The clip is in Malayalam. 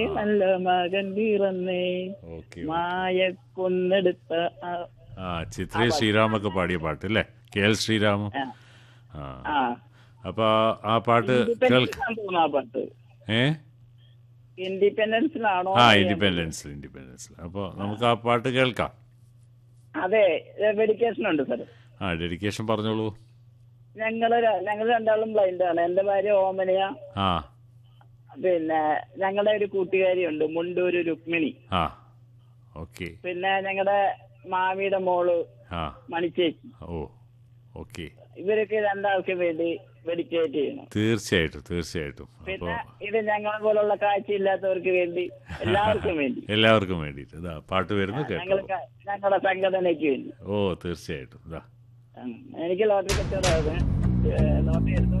നല്ല മകൻ പിറന്നേ ഓക്കെ മായക്കൊന്നെടുത്ത ആ- ആ ചിത്രേ ശ്രീരാമൊക്കെ പാടിയ പാട്ട് അല്ലേ കെ എൽ ശ്രീരാമം ആ. ആ ആ അപ്പൊ ആ- ആ പാട്ട് കേൾക്ക ഇൻഡിപെൻഡൻസിനാണ് തോന്നുന്നു ആ പാട്ട് ഏ ഇൻഡിപെൻഡൻസിലാണോ ആ ഇൻഡിപെൻഡൻസ് ഇൻഡിപെൻഡൻസ് അപ്പോൾ നമുക്ക് ആ പാട്ട് കേൾക്കാം അതെ ഡെഡിക്കേഷൻ ഉണ്ട് സാർ ആ ഡെഡിക്കേഷൻ പറഞ്ഞോളൂ ഞങ്ങള് ര- ഞങ്ങൾ രണ്ടാളും ബ്ലൈൻഡ് ആണ് എന്റെ ഭാര്യ ഓമനയ ആ പിന്നെ ഞങ്ങളുടെ ഒരു കൂട്ടുകാരിയുണ്ട് മുണ്ടൂര് രുക്മിണി ആ ഓക്കെ പിന്നെ ഞങ്ങളുടെ മാമിയുടെ മോള് ആ മണിച്ചേച്ചി ഓ ഓക്കെ ഇവരൊക്കെ രണ്ടാൾക്കും വേണ്ടി ഡെഡിക്കേറ്റ് ചെയ്യണം തീർച്ചയായിട്ടും തീർച്ചയായിട്ടും അപ്പോൾ പിന്നെ ഇത് ഞങ്ങളെ പോലുള്ള കാഴ്ചയില്ലാത്തവർക്ക് വേണ്ടി എല്ലാവർക്കും വേണ്ടി എല്ലാവർക്കും വേണ്ടിയിട്ട് ഇതാ പാട്ട് വരുന്നു ഞങ്ങൾ കേട്ടോ ഞങ്ങളുടെ സംഘടനയ്ക്ക് വേണ്ടി ഓ തീർച്ചയായിട്ടും ഇതാ ഉം. എനിക്ക് ലോട്ടറി കച്ചവടമാണ് ലോട്ടറി എടുത്തു